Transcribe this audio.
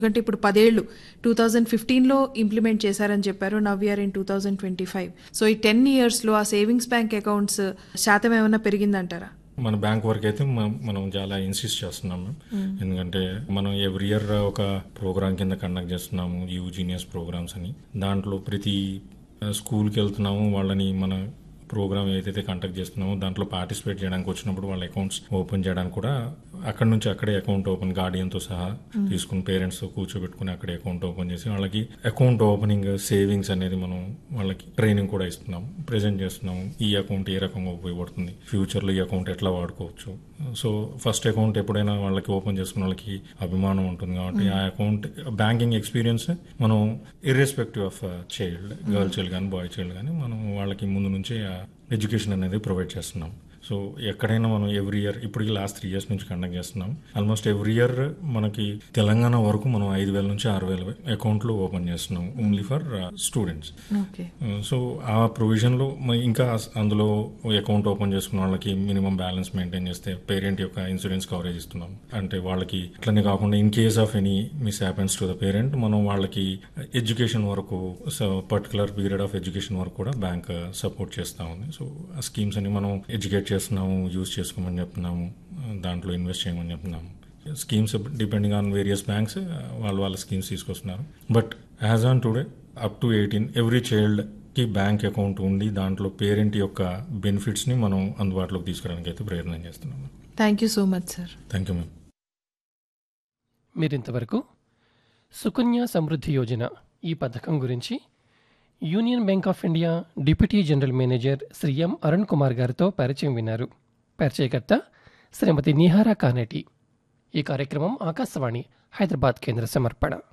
ఎందుకంటే ఇప్పుడు పదేళ్ళు టూ థౌజండ్ ఫిఫ్టీన్లో ఇంప్లిమెంట్ చేశారని చెప్పారు now year in two thousand twenty five so ఈ టెన్ ఇయర్స్లో ఆ సేవింగ్స్ బ్యాంక్ అకౌంట్స్ శాతం ఏమైనా పెరిగిందంటారా మన బ్యాంక్ వరకు అయితే మ- మనం చాలా ఇన్సిస్ట్ చేస్తున్నాం మ్యామ్ ఎందుకంటే మనం ఎవ్రీ ఇయర్ ఒక ప్రోగ్రామ్ కింద కండక్ట్ చేస్తున్నాము యూ జీనియస్ ప్రోగ్రామ్స్ అని దాంట్లో ప్రతి స్కూల్కి వెళ్తున్నాము వాళ్ళని మన ప్రోగ్రామ్ ఏదైతే కండక్ట్ చేస్తున్నామో దాంట్లో పార్టిసిపేట్ చేయడానికి వచ్చినప్పుడు వాళ్ళ అకౌంట్స్ ఓపెన్ చేయడానికి కూడా అక్కడ నుంచి అక్కడే అకౌంట్ ఓపెన్ గార్డియన్తో సహా తీసుకుని పేరెంట్స్ కూర్చోబెట్టుకుని అక్కడే అకౌంట్ ఓపెన్ చేసి వాళ్ళకి అకౌంట్ ఓపెనింగ్ సేవింగ్స్ అనేది మనం వాళ్ళకి ట్రైనింగ్ కూడా ఇస్తున్నాం ప్రెజెంట్ చేస్తున్నాము ఈ అకౌంట్ ఏ రకంగా ఉపయోగపడుతుంది ఫ్యూచర్లో ఈ అకౌంట్ ఎట్లా వాడుకోవచ్చు సో ఫస్ట్ అకౌంట్ ఎప్పుడైనా వాళ్ళకి ఓపెన్ చేసుకున్న వాళ్ళకి అభిమానం ఉంటుంది కాబట్టి ఆ అకౌంట్ బ్యాంకింగ్ ఎక్స్పీరియన్స్ మనం irrespective of child girl child కానీ బాయ్ చైల్డ్ కానీ మనం వాళ్ళకి ముందు నుంచే ఎడ్యుకేషన్ అనేది ప్రొవైడ్ చేస్తున్నాం సో ఎక్కడైనా మనం ఎవ్రీ ఇయర్ ఇప్పటికి లాస్ట్ త్రీ ఇయర్స్ నుంచి కండక్ట్ చేస్తున్నాం ఆల్మోస్ట్ ఎవ్రీ ఇయర్ మనకి తెలంగాణ వరకు మనం ఐదు వేల నుంచి ఆరు వేల అకౌంట్లు ఓపెన్ చేస్తున్నాం only for students okay so ఆ ప్రొవిజన్లో మ- ఇంకా అందులో అకౌంట్ ఓపెన్ చేసుకున్న వాళ్ళకి మినిమం బ్యాలెన్స్ మెయింటైన్ చేస్తే పేరెంట్ యొక్క ఇన్సూరెన్స్ కవరేజ్ ఇస్తున్నాం అంటే వాళ్ళకి అట్లనే కాకుండా in case of any miss happens to the parent మనం వాళ్ళకి ఎడ్యుకేషన్ వరకు so particular period of education వరకు కూడా బ్యాంక్ సపోర్ట్ చేస్తూ ఉంది సో ఆ స్కీమ్స్ అని మనం ఎడ్యుకేట్ చేస్తున్నాము యూజ్ చేసుకోమని చెప్తున్నాము దాంట్లో ఇన్వెస్ట్ చేయమని చెప్తున్నాము schemes depending on various banks వాళ్ళు వాళ్ళ స్కీమ్స్ తీసుకొస్తున్నారు but as on today up to eighteen every child కి బ్యాంక్ అకౌంట్ ఉండి దాంట్లో పేరెంట్ యొక్క బెనిఫిట్స్ ని మనం అందుబాటులోకి తీసుకురావడానికి అయితే ప్రయత్నం చేస్తున్నాం thank you so much sir thank you ma'am మీరింతవరకు సుకన్య సమృద్ధి యోజన ఈ పథకం గురించి Union Bank of India deputy general manager Shri M Arun Kumar గారితో పరిచయం విన్నారు పరిచయకర్త శ్రీమతి నిహారా కానేటి ఈ కార్యక్రమం ఆకాశవాణి హైదరాబాద్ కేంద్ర సమర్పణ